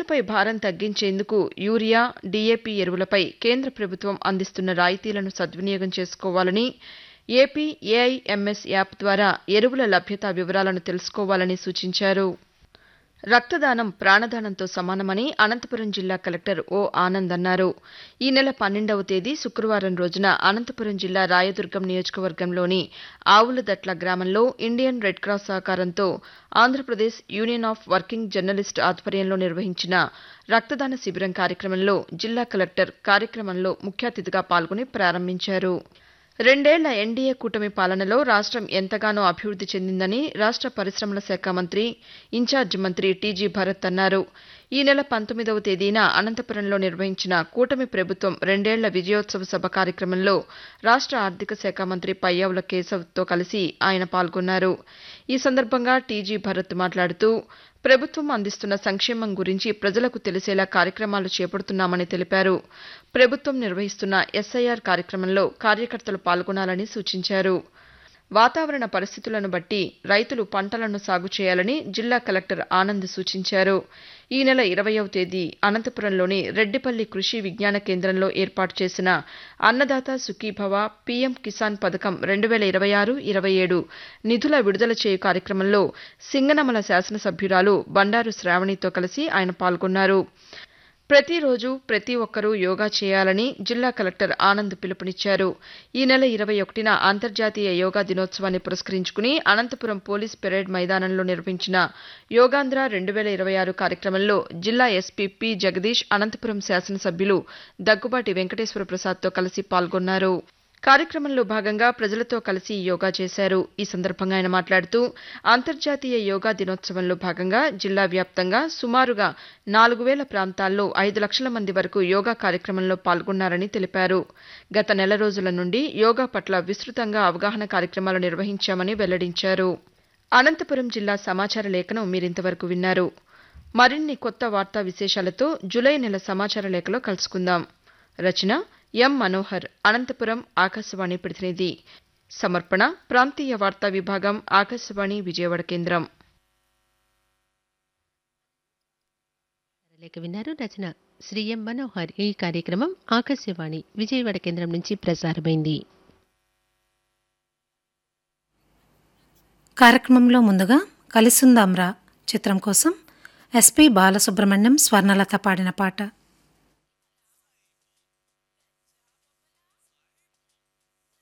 రైతులపై భారం తగ్గించేందుకు యూరియా డీఏపీ ఎరువులపై కేంద్ర ప్రభుత్వం అందిస్తున్న రాయితీలను సద్వినియోగం చేసుకోవాలని ఏపీ ఏఐఎంఎస్ యాప్ ద్వారా ఎరువుల లభ్యత వివరాలను తెలుసుకోవాలని సూచించారు రక్తదానం ప్రాణదానంతో సమానమని అనంతపురం జిల్లా కలెక్టర్ ఓ ఆనంద్ అన్నారు ఈ నెల పన్నెండవ తేదీ శుక్రవారం రోజున అనంతపురం జిల్లా రాయదుర్గం నియోజకవర్గంలోని ఆవులదట్ల గ్రామంలో ఇండియన్ రెడ్ క్రాస్ సహకారంతో Andhra Pradesh union of working journalist ఆధ్వర్యంలో నిర్వహించిన రక్తదాన శిబిరం కార్యక్రమంలో జిల్లా కలెక్టర్ కార్యక్రమంలో ముఖ్య అతిథిగా పాల్గొని ప్రారంభించారు రెండేళ్ల ఎన్డీఏ కూటమి పాలనలో రాష్టం ఎంతగానో అభివృద్ది చెందిందని రాష్ట పరిశ్రమల శాఖ మంత్రి ఇన్ఛార్జి మంత్రి టీజీ భరత్ అన్నారు ఈ నెల పంతొమ్మిదవ తేదీన అనంతపురంలో నిర్వహించిన కూటమి ప్రభుత్వం రెండేళ్ల విజయోత్సవ సభ కార్యక్రమంలో రాష్ట ఆర్థిక శాఖ మంత్రి పయ్యావుల కేశవ్తో కలిసి ఆయన పాల్గొన్నారు ఈ సందర్భంగా టీజీ భరత్ మాట్లాడుతూ ప్రభుత్వం అందిస్తున్న సంక్షేమం గురించి ప్రజలకు తెలిసేలా కార్యక్రమాలు చేపడుతున్నామని తెలిపారు ప్రభుత్వం నిర్వహిస్తున్న ఎస్ఐఆర్ కార్యక్రమంలో కార్యకర్తలు పాల్గొనాలని సూచించారు వాతావరణ పరిస్థితులను బట్టి రైతులు పంటలను సాగు చేయాలని జిల్లా కలెక్టర్ ఆనంద్ సూచించారు ఈ నెల ఇరవయవ తేదీ అనంతపురంలోని రెడ్డిపల్లి కృషి విజ్ఞాన కేంద్రంలో ఏర్పాటు చేసిన అన్నదాత సుఖీభవ పీఎం కిసాన్ పథకం రెండు వేల ఇరవై ఆరు ఇరవై ఏడు నిధుల విడుదల చేయు కార్యక్రమంలో సింగనమల శాసనసభ్యురాలు బండారు శ్రావణితో కలిసి ఆయన పాల్గొన్నారు ప్రతిరోజు ప్రతి ఒక్కరూ యోగా చేయాలని జిల్లా కలెక్టర్ ఆనంద్ పిలుపునిచ్చారు ఈ నెల ఇరవై ఒకటిన అంతర్జాతీయ యోగా దినోత్సవాన్ని పురస్కరించుకుని అనంతపురం పోలీస్ పెరేడ్ మైదానంలో నిర్వహించిన యోగాంధ్ర రెండు వేల ఇరవై ఆరు కార్యక్రమంలో జిల్లా ఎస్పీ పి జగదీష్ అనంతపురం శాసనసభ్యులు దగ్గుబాటి వెంకటేశ్వర ప్రసాద్తో కలిసి పాల్గొన్నారు కార్యక్రమంలో భాగంగా ప్రజలతో కలిసి యోగా చేశారు ఈ సందర్భంగా ఆయన మాట్లాడుతూ అంతర్జాతీయ యోగా దినోత్సవంలో భాగంగా జిల్లా వ్యాప్తంగా సుమారుగా నాలుగు వేల ప్రాంతాల్లో ఐదు లక్షల మంది వరకు యోగా కార్యక్రమంలో పాల్గొన్నారని తెలిపారు గత నెల రోజుల నుండి యోగా పట్ల విస్తృతంగా అవగాహన కార్యక్రమాలు నిర్వహించామని వెల్లడించారు అనంతపురం జిల్లా సమాచార లేఖను మీరింతవరకు విన్నారు మరిన్ని కొత్త వార్తా విశేషాలతో జులై నెల సమాచార లేఖలో కలుసుకుందాం రచన ఎం మనోహర్ అనంతపురం ఆకాశవాణి ప్రతినిధి సమర్పణ ప్రాంతీయ వార్తా విభాగం ఆకాశవాణి విజయవాడ కేంద్రం లేఖ విన్నారు రచన శ్రీ ఎం మనోహర్ ఈ కార్యక్రమం ఆకాశవాణి విజయవాడ కేంద్రం నుంచి ప్రసారమైంది కార్యక్రమంలో ముందుగా కలిసుందాంరా చిత్రం కోసం ఎస్పి బాలసుబ్రహ్మణ్యం స్వర్ణలత పాడిన పాట